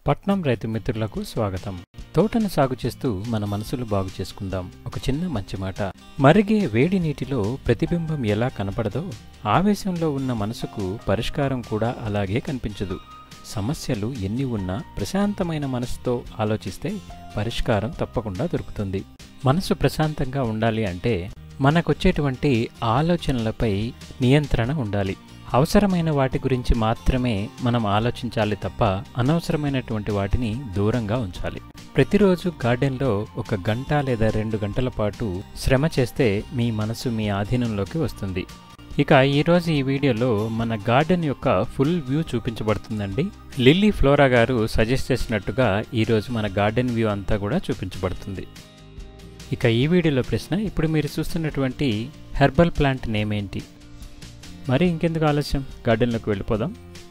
పట్నం రైతు మిత్రులకు స్వాగతం తోటను సాగు చేస్తూ మన మనసులు బాగు చేసుకుందాం ఒక చిన్న మంచి మాట మరిగే వేడి నీటిలో ప్రతిబింబం ఎలా కనపడదో ఆవేశంలో ఉన్న మనసుకు పరిష్కారం కూడా అలాగే కనిపించదు సమస్యలు ఎన్ని ఉన్నా ప్రశాంతమైన మనసుతో ఆలోచిస్తే పరిష్కారం తప్పకుండా దొరుకుతుంది మనసు ప్రశాంతంగా ఉండాలి అంటే మనకొచ్చేటువంటి ఆలోచనలపై నియంత్రణ ఉండాలి అవసరమైన వాటి గురించి మాత్రమే మనం ఆలోచించాలి తప్ప అనవసరమైనటువంటి వాటిని దూరంగా ఉంచాలి ప్రతిరోజు గార్డెన్లో ఒక గంట లేదా రెండు గంటల పాటు శ్రమ చేస్తే మీ మనసు మీ ఆధీనంలోకి వస్తుంది ఇక ఈరోజు ఈ వీడియోలో మన గార్డెన్ యొక్క ఫుల్ వ్యూ చూపించబడుతుందండి లిల్లీ ఫ్లోరా గారు సజెస్ట్ చేసినట్టుగా ఈరోజు మన గార్డెన్ వ్యూ అంతా కూడా చూపించబడుతుంది ఇక ఈ వీడియోలో ప్రశ్న ఇప్పుడు మీరు చూస్తున్నటువంటి హెర్బల్ ప్లాంట్ నేమ్ ఏంటి మరి ఇంకెందుకు ఆలస్యం గార్డెన్లోకి వెళ్ళిపోదాం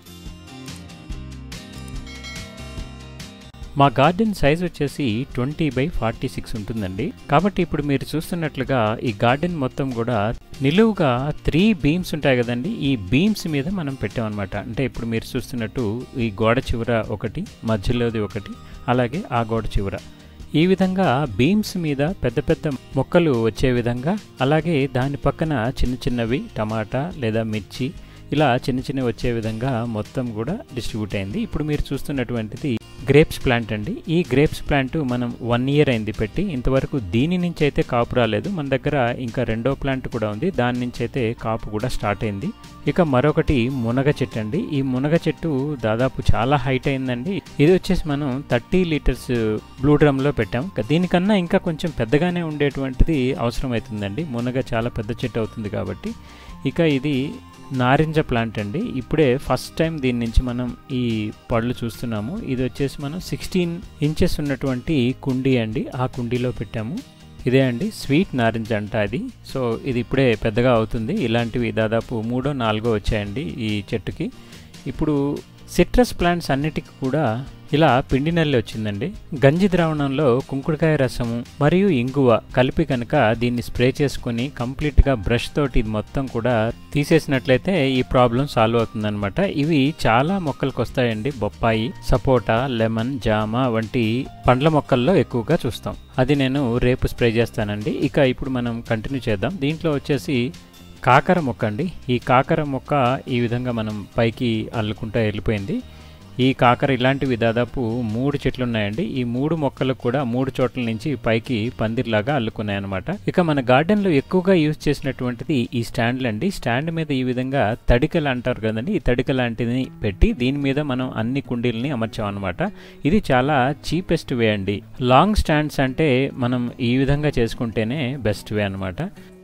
మా గార్డెన్ సైజ్ వచ్చేసి ట్వంటీ బై ఫార్టీ సిక్స్ ఉంటుందండి కాబట్టి ఇప్పుడు మీరు చూస్తున్నట్లుగా ఈ గార్డెన్ మొత్తం కూడా నిలువుగా త్రీ బీమ్స్ ఉంటాయి కదండి ఈ బీమ్స్ మీద మనం పెట్టామన్నమాట అంటే ఇప్పుడు మీరు చూస్తున్నట్టు ఈ గోడ చివర ఒకటి మధ్యలోది ఒకటి అలాగే ఆ గోడ చివర ఈ విధంగా బీమ్స్ మీద పెద్ద పెద్ద మొక్కలు వచ్చే విధంగా అలాగే దాని పక్కన చిన్న చిన్నవి టమాటా లేదా మిర్చి ఇలా చిన్న చిన్నవి వచ్చే విధంగా మొత్తం కూడా డిస్ట్రిబ్యూట్ అయింది ఇప్పుడు మీరు చూస్తున్నటువంటిది గ్రేప్స్ ప్లాంట్ అండి ఈ గ్రేప్స్ ప్లాంట్ మనం వన్ ఇయర్ అయింది పెట్టి ఇంతవరకు దీని నుంచి అయితే కాపు రాలేదు మన దగ్గర ఇంకా రెండో ప్లాంట్ కూడా ఉంది దాని నుంచి అయితే కాపు కూడా స్టార్ట్ అయింది ఇక మరొకటి మునగ చెట్టు అండి ఈ మునగ చెట్టు దాదాపు చాలా హైట్ అయిందండి ఇది వచ్చేసి మనం థర్టీ లీటర్స్ బ్లూ డ్రమ్లో పెట్టాం దీనికన్నా ఇంకా కొంచెం పెద్దగానే ఉండేటువంటిది అవసరం అవుతుందండి మునగ చాలా పెద్ద చెట్టు అవుతుంది కాబట్టి ఇక ఇది నారింజ ప్లాంట్ అండి ఇప్పుడే ఫస్ట్ టైం దీని నుంచి మనం ఈ పళ్ళు చూస్తున్నాము ఇది వచ్చేసి మనం సిక్స్టీన్ ఇంచెస్ ఉన్నటువంటి కుండీ అండి ఆ కుండీలో పెట్టాము ఇదే అండి స్వీట్ నారింజ అంట అది సో ఇది ఇప్పుడే పెద్దగా అవుతుంది ఇలాంటివి దాదాపు మూడో నాలుగో వచ్చాయండి ఈ చెట్టుకి ఇప్పుడు సిట్రస్ ప్లాంట్స్ అన్నిటికీ కూడా ఇలా పిండి నల్లి వచ్చిందండి గంజి ద్రావణంలో కుంకుడుకాయ రసము మరియు ఇంగువ కలిపి కనుక దీన్ని స్ప్రే చేసుకుని కంప్లీట్గా బ్రష్ తోటి ఇది మొత్తం కూడా తీసేసినట్లయితే ఈ ప్రాబ్లం సాల్వ్ అవుతుందన్నమాట ఇవి చాలా మొక్కలకు వస్తాయండి బొప్పాయి సపోటా లెమన్ జామ వంటి పండ్ల మొక్కల్లో ఎక్కువగా చూస్తాం అది నేను రేపు స్ప్రే చేస్తానండి ఇక ఇప్పుడు మనం కంటిన్యూ చేద్దాం దీంట్లో వచ్చేసి కాకర మొక్క అండి ఈ కాకర మొక్క ఈ విధంగా మనం పైకి అల్లుకుంటూ వెళ్ళిపోయింది ఈ కాకర ఇలాంటివి దాదాపు మూడు చెట్లు ఉన్నాయండి ఈ మూడు మొక్కలకు కూడా మూడు చోట్ల నుంచి పైకి పందిర్లాగా అల్లుకున్నాయి అనమాట ఇక మన గార్డెన్లో ఎక్కువగా యూజ్ చేసినటువంటిది ఈ స్టాండ్లు అండి స్టాండ్ మీద ఈ విధంగా తడికలు అంటారు కదండి ఈ తడిక లాంటిది పెట్టి దీని మీద మనం అన్ని కుండీలని అమర్చామన్నమాట ఇది చాలా చీపెస్ట్ వే అండి లాంగ్ స్టాండ్స్ అంటే మనం ఈ విధంగా చేసుకుంటేనే బెస్ట్ వే అనమాట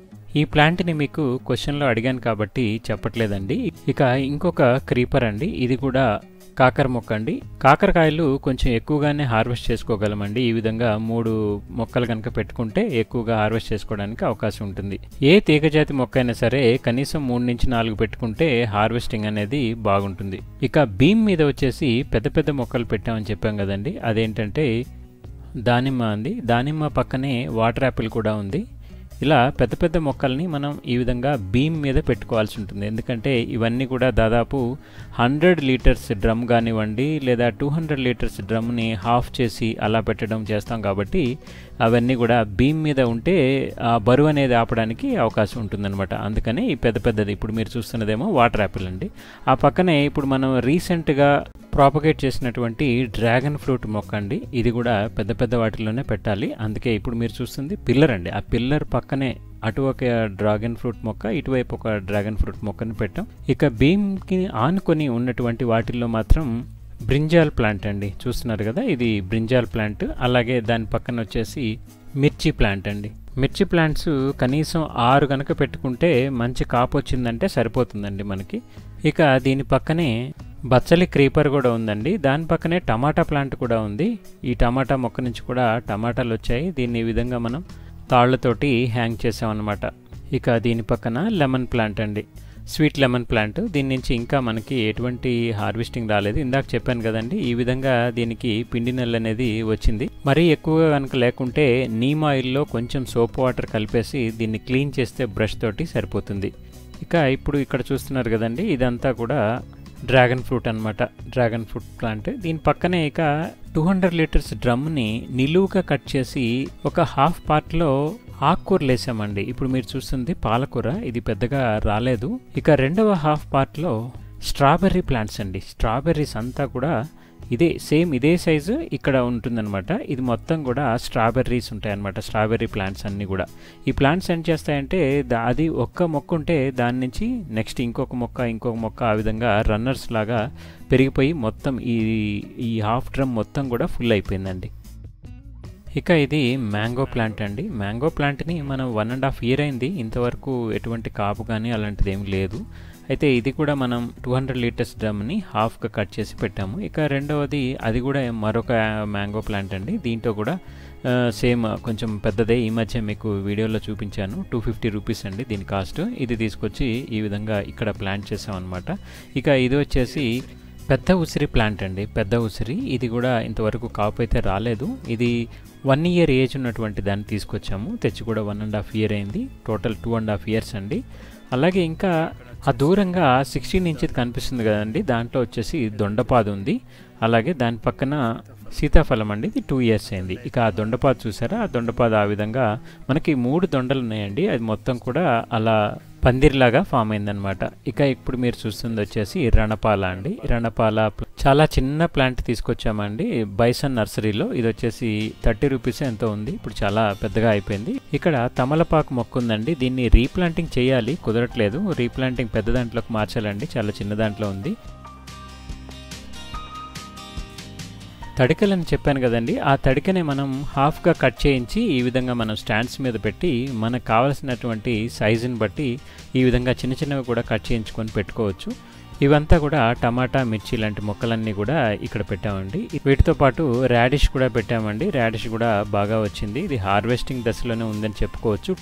ఈ ప్లాంట్ని మీకు క్వశ్చన్లో అడిగాను కాబట్టి చెప్పట్లేదండి ఇక ఇంకొక క్రీపర్ అండి ఇది కూడా కాకర మొక్క అండి కాకరకాయలు కొంచెం ఎక్కువగానే హార్వెస్ట్ చేసుకోగలమండి ఈ విధంగా మూడు మొక్కలు కనుక పెట్టుకుంటే ఎక్కువగా హార్వెస్ట్ చేసుకోవడానికి అవకాశం ఉంటుంది ఏ తీగజాతి మొక్క అయినా సరే కనీసం మూడు నుంచి నాలుగు పెట్టుకుంటే హార్వెస్టింగ్ అనేది బాగుంటుంది ఇక బీమ్ మీద వచ్చేసి పెద్ద పెద్ద మొక్కలు పెట్టామని చెప్పాం కదండి అదేంటంటే దానిమ్మ అంది దానిమ్మ పక్కనే వాటర్ యాపిల్ కూడా ఉంది ఇలా పెద్ద పెద్ద మొక్కల్ని మనం ఈ విధంగా బీమ్ మీద పెట్టుకోవాల్సి ఉంటుంది ఎందుకంటే ఇవన్నీ కూడా దాదాపు హండ్రెడ్ లీటర్స్ డ్రమ్ కానివ్వండి లేదా టూ హండ్రెడ్ లీటర్స్ డ్రమ్ని హాఫ్ చేసి అలా పెట్టడం చేస్తాం కాబట్టి అవన్నీ కూడా బీమ్ మీద ఉంటే ఆ బరువు అనేది ఆపడానికి అవకాశం ఉంటుందన్నమాట అందుకని ఈ పెద్ద పెద్దది ఇప్పుడు మీరు చూస్తున్నదేమో వాటర్ యాపిల్ అండి ఆ పక్కనే ఇప్పుడు మనం రీసెంట్గా ప్రాపగేట్ చేసినటువంటి డ్రాగన్ ఫ్రూట్ మొక్క అండి ఇది కూడా పెద్ద పెద్ద వాటిలోనే పెట్టాలి అందుకే ఇప్పుడు మీరు చూస్తుంది పిల్లర్ అండి ఆ పిల్లర్ పక్కనే అటు ఒక డ్రాగన్ ఫ్రూట్ మొక్క ఇటువైపు ఒక డ్రాగన్ ఫ్రూట్ మొక్కను పెట్టాం ఇక బీమ్కి ఆనుకొని ఉన్నటువంటి వాటిల్లో మాత్రం బ్రింజాల్ ప్లాంట్ అండి చూస్తున్నారు కదా ఇది బ్రింజాల్ ప్లాంట్ అలాగే దాని పక్కన వచ్చేసి మిర్చి ప్లాంట్ అండి మిర్చి ప్లాంట్స్ కనీసం ఆరు కనుక పెట్టుకుంటే మంచి కాపు వచ్చిందంటే సరిపోతుందండి మనకి ఇక దీని పక్కనే బచ్చలి క్రీపర్ కూడా ఉందండి దాని పక్కనే టమాటా ప్లాంట్ కూడా ఉంది ఈ టమాటా మొక్క నుంచి కూడా టమాటాలు వచ్చాయి దీన్ని ఈ విధంగా మనం తాళ్లతోటి హ్యాంగ్ చేసామన్నమాట ఇక దీని పక్కన లెమన్ ప్లాంట్ అండి స్వీట్ లెమన్ ప్లాంట్ దీని నుంచి ఇంకా మనకి ఎటువంటి హార్వెస్టింగ్ రాలేదు ఇందాక చెప్పాను కదండి ఈ విధంగా దీనికి పిండి నెల అనేది వచ్చింది మరీ ఎక్కువగా కనుక లేకుంటే నీమ్ ఆయిల్లో కొంచెం సోప్ వాటర్ కలిపేసి దీన్ని క్లీన్ చేస్తే బ్రష్ తోటి సరిపోతుంది ఇక ఇప్పుడు ఇక్కడ చూస్తున్నారు కదండి ఇదంతా కూడా డ్రాగన్ ఫ్రూట్ అనమాట డ్రాగన్ ఫ్రూట్ ప్లాంట్ దీని పక్కనే ఇక టూ హండ్రెడ్ లీటర్స్ డ్రమ్ని నిలువుగా కట్ చేసి ఒక హాఫ్ పార్ట్లో ఆకుకూరలు వేసామండి ఇప్పుడు మీరు చూస్తుంది పాలకూర ఇది పెద్దగా రాలేదు ఇక రెండవ హాఫ్ పార్ట్లో స్ట్రాబెర్రీ ప్లాంట్స్ అండి స్ట్రాబెర్రీస్ అంతా కూడా ఇదే సేమ్ ఇదే సైజు ఇక్కడ ఉంటుందన్నమాట ఇది మొత్తం కూడా స్ట్రాబెర్రీస్ ఉంటాయన్నమాట స్ట్రాబెర్రీ ప్లాంట్స్ అన్నీ కూడా ఈ ప్లాంట్స్ ఏం చేస్తాయంటే దా- అది ఒక్క మొక్క ఉంటే దాని నుంచి నెక్స్ట్ ఇంకొక మొక్క ఇంకొక మొక్క ఆ విధంగా రన్నర్స్ లాగా పెరిగిపోయి మొత్తం ఈ ఈ హాఫ్ డ్రమ్ మొత్తం కూడా ఫుల్ అయిపోయిందండి ఇక ఇది మ్యాంగో ప్లాంట్ అండి మ్యాంగో ప్లాంట్ని మనం వన్ అండ్ హాఫ్ ఇయర్ అయింది ఇంతవరకు ఎటువంటి కాపు కానీ అలాంటిది ఏం లేదు అయితే ఇది కూడా మనం టూ హండ్రెడ్ లీటర్స్ డ్రమ్ని హాఫ్గా కట్ చేసి పెట్టాము ఇక రెండవది అది కూడా మరొక మ్యాంగో ప్లాంట్ అండి దీంట్లో కూడా ఆ, సేమ్ కొంచెం పెద్దదే ఈ మధ్య మీకు వీడియోలో చూపించాను టూ ఫిఫ్టీ రూపీస్ అండి దీని కాస్ట్ ఇది తీసుకొచ్చి ఈ విధంగా ఇక్కడ ప్లాంట్ చేసామన్నమాట ఇక ఇది వచ్చేసి పెద్ద ఉసిరి ప్లాంట్ అండి పెద్ద ఉసిరి ఇది కూడా ఇంతవరకు కాపు అయితే రాలేదు ఇది వన్ ఇయర్ ఏజ్ ఉన్నటువంటి దాన్ని తీసుకొచ్చాము తెచ్చి కూడా వన్ అండ్ హాఫ్ ఇయర్ అయింది total two and half years అండి అలాగే ఇంకా ఆ దూరంగా సిక్స్టీన్ ఇంచెస్ కనిపిస్తుంది కదండి దాంట్లో వచ్చేసి దొండపాదు ఉంది అలాగే దాని పక్కన సీతాఫలం అండి ఇది టూ ఇయర్స్ అయింది ఇక ఆ దొండపాదు చూసారా ఆ దొండపాదు ఆ విధంగా మనకి మూడు దొండలు ఉన్నాయండి అది మొత్తం కూడా అలా పందిర్లాగా ఫామ్ అయిందనమాట ఇక ఇప్పుడు మీరు చూస్తుంది వచ్చేసి రణపాల అండి రణపాల ప్ల- చాలా చిన్న ప్లాంట్ తీసుకొచ్చామండి బైసన్ నర్సరీలో ఇది వచ్చేసి థర్టీ రూపీస్ ఎంతో ఉంది ఇప్పుడు చాలా పెద్దగా అయిపోయింది ఇక్కడ తమలపాకు మొక్క ఉందండి దీన్ని రీప్లాంటింగ్ చేయాలి కుదరట్లేదు రీప్లాంటింగ్ పెద్ద దాంట్లోకి మార్చాలండి చాలా చిన్న దాంట్లో ఉంది తడికలని చెప్పాను కదండి ఆ తడికనే మనం హాఫ్గా కట్ చేయించి ఈ విధంగా మనం స్టాండ్స్ మీద పెట్టి మనకు కావలసినటువంటి సైజుని బట్టి ఈ విధంగా చిన్న చిన్నవి కూడా కట్ చేయించుకొని పెట్టుకోవచ్చు ఇవంతా కూడా టమాటా మిర్చి లాంటి మొక్కలన్నీ కూడా ఇక్కడ పెట్టామండి వీటితో పాటు రాడిష్ కూడా పెట్టామండి రాడిష్ కూడా బాగా వచ్చింది ఇది హార్వెస్టింగ్ దశలోనే ఉందని చెప్పుకోవచ్చు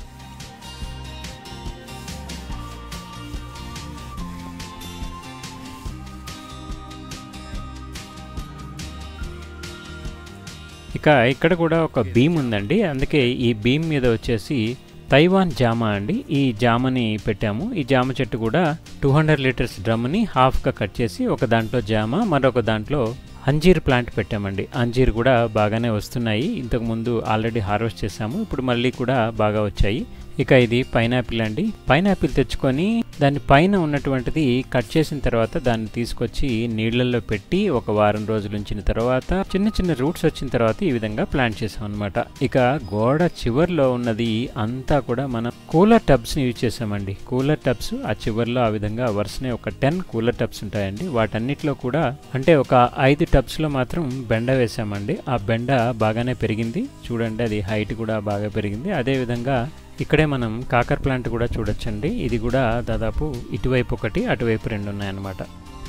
ఇక ఇక్కడ కూడా ఒక బీమ్ ఉందండి అందుకే ఈ బీమ్ మీద వచ్చేసి తైవాన్ జామ అండి ఈ జామని పెట్టాము ఈ జామ చెట్టు కూడా టూ హండ్రెడ్ లీటర్స్ డ్రమ్ని హాఫ్గా కట్ చేసి ఒక దాంట్లో జామ మరొక దాంట్లో అంజీర్ ప్లాంట్ పెట్టామండి అంజీర్ కూడా బాగానే వస్తున్నాయి ఇంతకు ముందు ఆల్రెడీ హార్వెస్ట్ చేసాము ఇప్పుడు మళ్ళీ కూడా బాగా వచ్చాయి ఇక ఇది పైనాపిల్ అండి పైనాపిల్ తెచ్చుకొని దాని పైన ఉన్నటువంటిది కట్ చేసిన తర్వాత దాన్ని తీసుకొచ్చి నీళ్ళల్లో పెట్టి ఒక వారం రోజులు ఉంచిన తర్వాత చిన్న చిన్న రూట్స్ వచ్చిన తర్వాత ఈ విధంగా ప్లాంట్ చేసాం అనమాట ఇక గోడ చివర్లో ఉన్నది అంతా కూడా మనం కూలర్ టబ్స్ ని యూజ్ చేసామండి కూలర్ టబ్స్ ఆ చివర్లో ఆ విధంగా వరుసనే ఒక టెన్ కూలర్ టబ్స్ ఉంటాయండి వాటన్నిటిలో కూడా అంటే ఒక ఐదు టబ్స్ లో మాత్రం బెండ వేసామండి ఆ బెండ బాగానే పెరిగింది చూడండి అది హైట్ కూడా బాగా పెరిగింది అదే విధంగా ఇక్కడే మనం కాకర్ ప్లాంట్ కూడా చూడొచ్చండి ఇది కూడా దాదాపు ఇటువైపు ఒకటి అటువైపు రెండు ఉన్నాయన్నమాట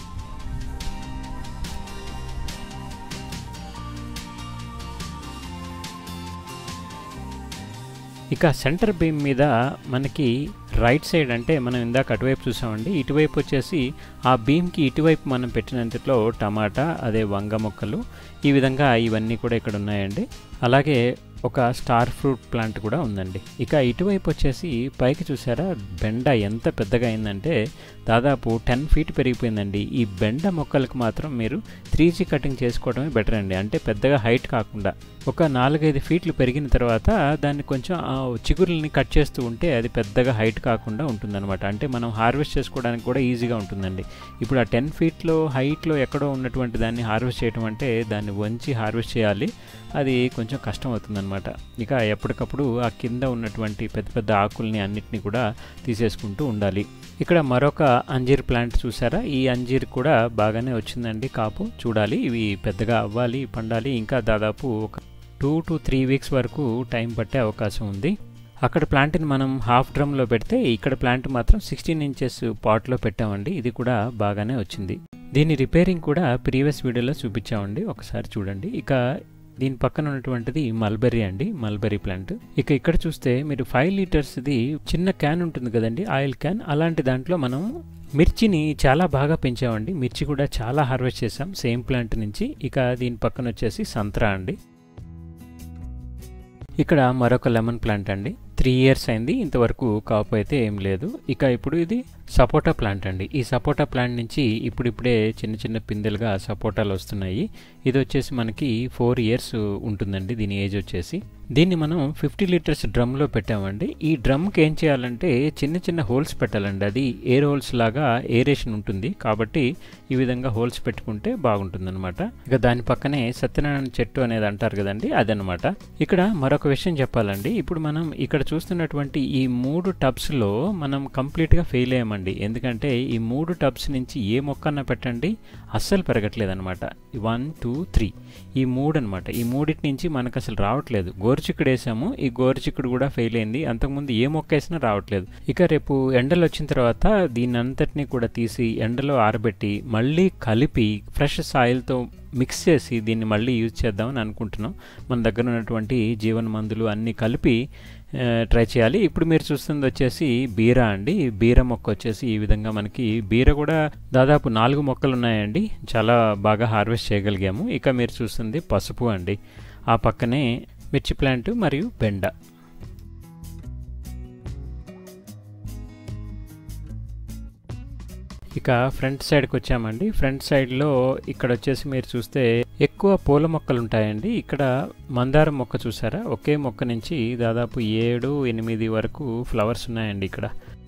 ఇక సెంటర్ బీమ్ మీద మనకి రైట్ సైడ్ అంటే మనం ఇందాక అటువైపు చూసామండి ఇటువైపు వచ్చేసి ఆ బీమ్కి ఇటువైపు మనం పెట్టినంతలో టమాటా అదే వంగ మొక్కలు ఈ విధంగా ఇవన్నీ కూడా ఇక్కడ ఉన్నాయండి అలాగే ఒక స్టార్ ఫ్రూట్ ప్లాంట్ కూడా ఉందండి ఇక ఇటువైపు వచ్చేసి పైకి చూసారా బెండ ఎంత పెద్దగా అయిందంటే దాదాపు టెన్ ఫీట్ పెరిగిపోయిందండి ఈ బెండ మొక్కలకు మాత్రం మీరు త్రీ జీ కటింగ్ చేసుకోవడమే బెటర్ అండి అంటే పెద్దగా హైట్ కాకుండా ఒక నాలుగైదు ఫీట్లు పెరిగిన తర్వాత దాన్ని కొంచెం ఆ చిగురుల్ని కట్ చేస్తూ ఉంటే అది పెద్దగా హైట్ కాకుండా ఉంటుందన్నమాట అంటే మనం హార్వెస్ట్ చేసుకోవడానికి కూడా ఈజీగా ఉంటుందండి ఇప్పుడు ఆ టెన్ ఫీట్లో హైట్లో ఎక్కడో ఉన్నటువంటి దాన్ని హార్వెస్ట్ చేయడం అంటే దాన్ని వంచి హార్వెస్ట్ చేయాలి అది కొంచెం కష్టం అవుతుందన్నమాట ఇక ఎప్పటికప్పుడు ఆ కింద ఉన్నటువంటి పెద్ద పెద్ద ఆకుల్ని అన్నిటిని కూడా తీసేసుకుంటూ ఉండాలి ఇక్కడ మరొక అంజీర్ ప్లాంట్ చూసారా ఈ అంజీర్ కూడా బాగానే వచ్చిందండి కాపు చూడాలి ఇవి పెద్దగా అవ్వాలి పండాలి ఇంకా దాదాపు ఒక టూ టు త్రీ వీక్స్ వరకు టైం పట్టే అవకాశం ఉంది అక్కడ ప్లాంట్ని మనం హాఫ్ డ్రమ్లో పెడితే ఇక్కడ ప్లాంట్ మాత్రం సిక్స్టీన్ ఇంచెస్ పాట్లో పెట్టామండి ఇది కూడా బాగానే వచ్చింది దీని రిపేరింగ్ కూడా ప్రీవియస్ వీడియోలో చూపించామండి ఒకసారి చూడండి ఇక దీని పక్కన ఉన్నటువంటిది మల్బెర్రీ అండి మల్బెర్రీ ప్లాంట్ ఇక ఇక్కడ చూస్తే మీరు ఫైవ్ లీటర్స్ది చిన్న క్యాన్ ఉంటుంది కదండి ఆయిల్ క్యాన్ అలాంటి దాంట్లో మనం మిర్చిని చాలా బాగా పెంచామండి మిర్చి కూడా చాలా హార్వెస్ట్ చేసాం సేమ్ ప్లాంట్ నుంచి ఇక దీని పక్కన వచ్చేసి సంత్రా అండి ఇక్కడ మరొక లెమన్ ప్లాంట్ అండి త్రీ ఇయర్స్ అయింది ఇంతవరకు కాపు అయితే ఏం లేదు ఇక ఇప్పుడు ఇది సపోటా ప్లాంట్ అండి ఈ సపోటా ప్లాంట్ నుంచి ఇప్పుడిప్పుడే చిన్న చిన్న పిందెలుగా సపోటాలు వస్తున్నాయి ఇది వచ్చేసి మనకి ఫోర్ ఇయర్స్ ఉంటుందండి దీని ఏజ్ వచ్చేసి దీన్ని మనం ఫిఫ్టీ లీటర్స్ డ్రమ్లో పెట్టామండి ఈ డ్రమ్కి ఏం చేయాలంటే చిన్న చిన్న హోల్స్ పెట్టాలండి అది ఎయిర్ హోల్స్ లాగా ఏరేషన్ ఉంటుంది కాబట్టి ఈ విధంగా హోల్స్ పెట్టుకుంటే బాగుంటుందన్నమాట ఇక దాని పక్కనే సత్యనారాయణ చెట్టు అనేది అంటారు కదండి అదనమాట ఇక్కడ మరొక విషయం చెప్పాలండి ఇప్పుడు మనం ఇక్కడ చూస్తున్నటువంటి ఈ మూడు టబ్స్లో మనం కంప్లీట్గా ఫెయిల్ అయ్యామండి ఎందుకంటే ఈ మూడు టబ్స్ నుంచి ఏ మొక్కన్న పెట్టండి అస్సలు పెరగట్లేదు అనమాట వన్ టూ త్రీ ఈ మూడు అనమాట ఈ మూడింటి నుంచి మనకు అసలు రావట్లేదు గోరుచిక్కుడు వేసాము ఈ గోరుచిక్కుడు కూడా ఫెయిల్ అయింది అంతకుముందు ఏ మొక్క వేసినా రావట్లేదు ఇక రేపు ఎండలు వచ్చిన తర్వాత దీని అంతటిని కూడా తీసి ఎండలో ఆరబెట్టి మళ్ళీ కలిపి ఫ్రెష్ సాయిల్తో మిక్స్ చేసి దీన్ని మళ్ళీ యూజ్ చేద్దామని అనుకుంటున్నాం మన దగ్గర ఉన్నటువంటి జీవన మందులు అన్నీ కలిపి ట్రై చేయాలి ఇప్పుడు మీరు చూస్తుంది వచ్చేసి బీర అండి బీర మొక్క వచ్చేసి ఈ విధంగా మనకి బీర కూడా దాదాపు నాలుగు మొక్కలు ఉన్నాయండి చాలా బాగా హార్వెస్ట్ చేయగలిగాము ఇక మీరు చూస్తుంది పసుపు అండి ఆ పక్కనే మిర్చి ప్లాంట్ మరియు బెండ ఇక ఫ్రంట్ సైడ్కి వచ్చామండి ఫ్రంట్ సైడ్లో ఇక్కడ వచ్చేసి మీరు చూస్తే ఎక్కువ పూల మొక్కలు ఉంటాయండి ఇక్కడ మందారం మొక్క చూసారా ఒకే మొక్క నుంచి దాదాపు ఏడు ఎనిమిది వరకు ఫ్లవర్స్ ఉన్నాయండి ఇక్కడ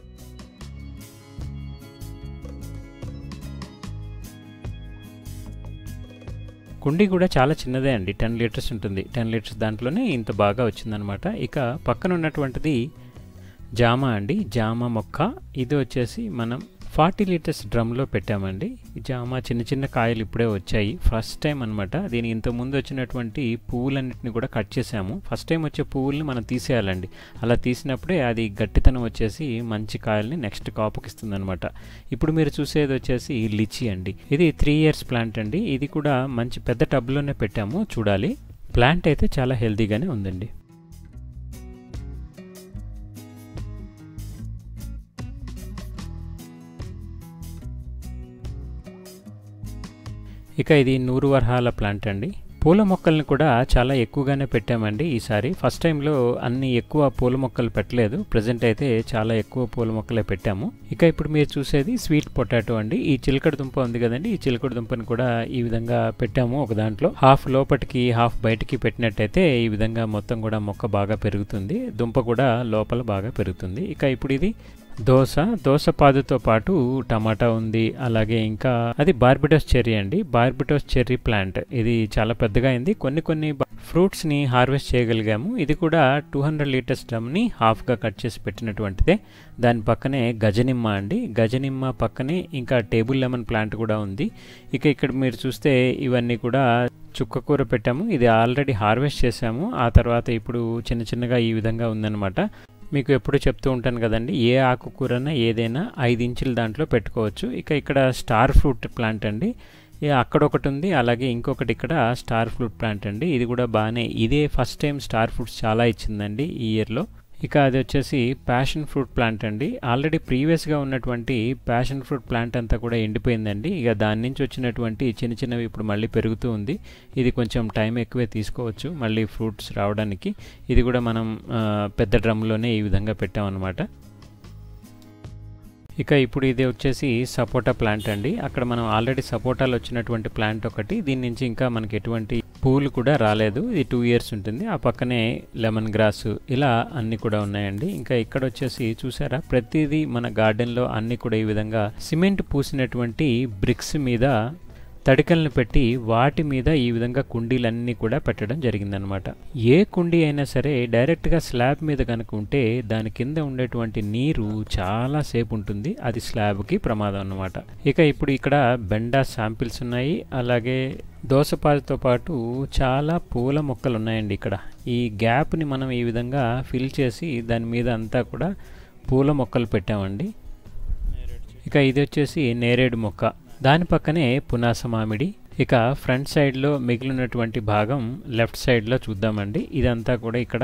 కుండీ కూడా చాలా చిన్నదే అండి టెన్ లీటర్స్ ఉంటుంది టెన్ లీటర్స్ దాంట్లోనే ఇంత బాగా వచ్చిందనమాట ఇక పక్కన ఉన్నటువంటిది జామ అండి జామ మొక్క ఇది వచ్చేసి మనం ఫార్టీ లీటర్స్ డ్రమ్లో పెట్టామండి ఈ జామ చిన్న చిన్న కాయలు ఇప్పుడే వచ్చాయి ఫస్ట్ టైం అనమాట దీని ఇంతకుముందు వచ్చినటువంటి పువ్వులన్నింటిని కూడా కట్ చేసాము ఫస్ట్ టైం వచ్చే పువ్వుల్ని మనం తీసేయాలండి అలా తీసినప్పుడే అది గట్టితనం వచ్చేసి మంచి కాయల్ని నెక్స్ట్ కాపుకి ఇస్తుంది అనమాట ఇప్పుడు మీరు చూసేది వచ్చేసి లిచి అండి ఇది త్రీ ఇయర్స్ ప్లాంట్ అండి ఇది కూడా మంచి పెద్ద టబ్లోనే పెట్టాము చూడాలి ప్లాంట్ అయితే చాలా హెల్తీగానే ఉందండి ఇక ఇది నూరు వరహాల ప్లాంట్ అండి పూల మొక్కల్ని కూడా చాలా ఎక్కువగానే పెట్టామండి ఈసారి ఫస్ట్ టైంలో అన్ని ఎక్కువ పూల మొక్కలు పెట్టలేదు ప్రజెంట్ అయితే చాలా ఎక్కువ పూల మొక్కలే పెట్టాము ఇక ఇప్పుడు మీరు చూసేది స్వీట్ పొటాటో అండి ఈ చిలకడ దుంప ఉంది కదండి ఈ చిలకడ దుంపని కూడా ఈ విధంగా పెట్టాము ఒక దాంట్లో హాఫ్ లోపటికి హాఫ్ బయటికి పెట్టినట్టయితే ఈ విధంగా మొత్తం కూడా మొక్క బాగా పెరుగుతుంది దుంప కూడా లోపల బాగా పెరుగుతుంది ఇక ఇప్పుడు ఇది దోస దోస పాదుతో పాటు టమాటా ఉంది అలాగే ఇంకా అది బార్బిటోస్ చెర్రీ అండి బార్బిటోస్ చెర్రీ ప్లాంట్ ఇది చాలా పెద్దగా అయింది కొన్ని కొన్ని ఫ్రూట్స్ని హార్వెస్ట్ చేయగలిగాము ఇది కూడా టూ హండ్రెడ్ లీటర్స్ డ్రమ్ని హాఫ్గా కట్ చేసి పెట్టినటువంటిదే దాని పక్కనే గజనిమ్మ అండి గజనిమ్మ పక్కనే ఇంకా టేబుల్ లెమన్ ప్లాంట్ కూడా ఉంది ఇక ఇక్కడ మీరు చూస్తే ఇవన్నీ కూడా చుక్కకూర పెట్టాము ఇది ఆల్రెడీ హార్వెస్ట్ చేసాము ఆ తర్వాత ఇప్పుడు చిన్న చిన్నగా ఈ విధంగా ఉందన్నమాట మీకు ఎప్పుడు చెప్తూ ఉంటాను కదండి ఏ ఆకుకూరన ఏదైనా ఐదు ఇంచుల దాంట్లో పెట్టుకోవచ్చు ఇక ఇక్కడ స్టార్ ఫ్రూట్ ప్లాంట్ అండి అక్కడ ఒకటి ఉంది అలాగే ఇంకొకటి ఇక్కడ స్టార్ ఫ్రూట్ ప్లాంట్ అండి ఇది కూడా బాగానే ఇదే ఫస్ట్ టైం స్టార్ ఫ్రూట్స్ చాలా ఇచ్చిందండి ఈ ఇయర్లో ఇక అది వచ్చేసి ప్యాషన్ ఫ్రూట్ ప్లాంట్ అండి ఆల్రెడీ ప్రీవియస్గా ఉన్నటువంటి ప్యాషన్ ఫ్రూట్ ప్లాంట్ అంతా కూడా ఎండిపోయిందండి ఇక దాని నుంచి వచ్చినటువంటి చిన్న చిన్నవి ఇప్పుడు మళ్ళీ పెరుగుతూ ఉంది ఇది కొంచెం టైం ఎక్కువే తీసుకోవచ్చు మళ్ళీ ఫ్రూట్స్ రావడానికి ఇది కూడా మనం పెద్ద డ్రమ్లోనే ఈ విధంగా పెట్టామన్నమాట ఇక ఇప్పుడు ఇది వచ్చేసి సపోటా ప్లాంట్ అండి అక్కడ మనం ఆల్రెడీ సపోటాలు వచ్చినటువంటి ప్లాంట్ ఒకటి దీని నుంచి ఇంకా మనకి ఎటువంటి పూలు కూడా రాలేదు ఇది టూ ఇయర్స్ ఉంటుంది ఆ పక్కనే లెమన్ గ్రాస్ ఇలా అన్ని కూడా ఉన్నాయండి ఇంకా ఇక్కడ వచ్చేసి చూసారా ప్రతిదీ మన గార్డెన్లో అన్ని కూడా ఈ విధంగా సిమెంట్ పూసినటువంటి బ్రిక్స్ మీద తడికలను పెట్టి వాటి మీద ఈ విధంగా కుండీలన్నీ కూడా పెట్టడం జరిగిందనమాట ఏ కుండీ అయినా సరే డైరెక్ట్గా స్లాబ్ మీద కనుక ఉంటే దాని కింద ఉండేటువంటి నీరు చాలా సేపు ఉంటుంది అది స్లాబ్కి ప్రమాదం అన్నమాట ఇక ఇప్పుడు ఇక్కడ బెండా శాంపిల్స్ ఉన్నాయి అలాగే దోసపాలతో పాటు చాలా పూల మొక్కలు ఉన్నాయండి ఇక్కడ ఈ గ్యాప్ని మనం ఈ విధంగా ఫిల్ చేసి దాని మీద అంతా కూడా పూల మొక్కలు పెట్టామండి ఇక ఇది వచ్చేసి నేరేడు మొక్క దాని పక్కనే పునాస మామిడి ఇక ఫ్రంట్ సైడ్లో మిగిలినటువంటి భాగం లెఫ్ట్ సైడ్లో చూద్దామండి ఇదంతా కూడా ఇక్కడ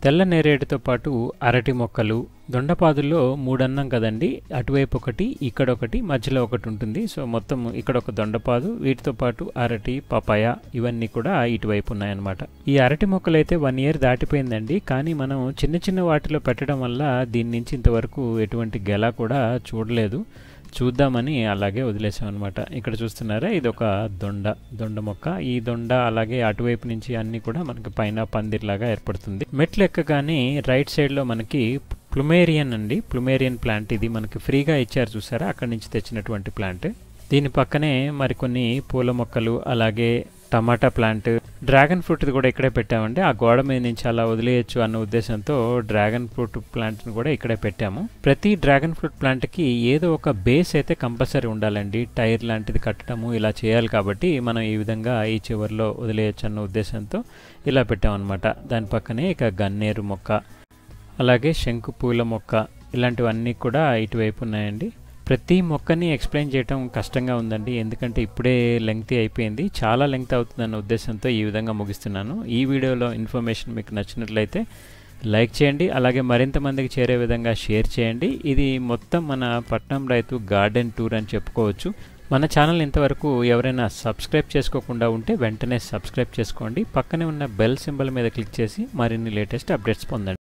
తెల్ల నేరేడుతో పాటు అరటి మొక్కలు దొండపాదుల్లో మూడు అన్నాం కదండి అటువైపు ఒకటి ఇక్కడ ఒకటి మధ్యలో ఒకటి ఉంటుంది సో మొత్తం ఇక్కడ ఒక దొండపాదు వీటితో పాటు అరటి పపాయ ఇవన్నీ కూడా ఇటువైపు ఉన్నాయన్నమాట ఈ అరటి మొక్కలు అయితే వన్ ఇయర్ దాటిపోయిందండి కానీ మనం చిన్న చిన్న వాటిలో పెట్టడం వల్ల దీని నుంచి ఇంతవరకు ఎటువంటి గెల కూడా చూడలేదు చూద్దామని అలాగే వదిలేసాం అనమాట ఇక్కడ చూస్తున్నారా ఇది ఒక దొండ దొండ మొక్క ఈ దొండ అలాగే అటువైపు నుంచి అన్ని కూడా మనకి పైన పందిర్లాగా ఏర్పడుతుంది మెట్లు ఎక్కగానే రైట్ సైడ్లో మనకి ప్లుమేరియన్ అండి ప్లుమేరియన్ ప్లాంట్ ఇది మనకి ఫ్రీగా ఇచ్చారు చూసారా అక్కడి నుంచి తెచ్చినటువంటి ప్లాంట్ దీని పక్కనే మరికొన్ని పూల మొక్కలు అలాగే టమాటా ప్లాంట్ డ్రాగన్ ఫ్రూట్ కూడా ఇక్కడే పెట్టామండి ఆ గోడ మీద నుంచి అలా వదిలేయచ్చు అన్న ఉద్దేశంతో డ్రాగన్ ఫ్రూట్ ప్లాంట్ని కూడా ఇక్కడే పెట్టాము ప్రతి డ్రాగన్ ఫ్రూట్ ప్లాంట్కి ఏదో ఒక బేస్ అయితే కంపల్సరీ ఉండాలండి టైర్ లాంటిది కట్టడము ఇలా చేయాలి కాబట్టి మనం ఈ విధంగా ఈ చివరిలో వదిలేయచ్చు అన్న ఉద్దేశంతో ఇలా పెట్టామన్నమాట దాని పక్కనే ఇక గన్నేరు మొక్క అలాగే శంకు పూల మొక్క ఇలాంటివన్నీ కూడా ఇటువైపు ఉన్నాయండి ప్రతి మొక్కని ఎక్స్ప్లెయిన్ చేయడం కష్టంగా ఉందండి ఎందుకంటే ఇప్పుడే లెంగ్తీ అయిపోయింది చాలా లెంగ్త్ అవుతుందన్న ఉద్దేశంతో ఈ విధంగా ముగిస్తున్నాను ఈ వీడియోలో ఇన్ఫర్మేషన్ మీకు నచ్చినట్లయితే లైక్ చేయండి అలాగే మరింత మందికి చేరే విధంగా షేర్ చేయండి ఇది మొత్తం మన పట్నం రైతు గార్డెన్ టూర్ అని చెప్పుకోవచ్చు మన ఛానల్ ఇంతవరకు ఎవరైనా సబ్స్క్రైబ్ చేసుకోకుండా ఉంటే వెంటనే సబ్స్క్రైబ్ చేసుకోండి పక్కనే ఉన్న బెల్ సింబల్ మీద క్లిక్ చేసి మరిన్ని లేటెస్ట్ అప్డేట్స్ పొందండి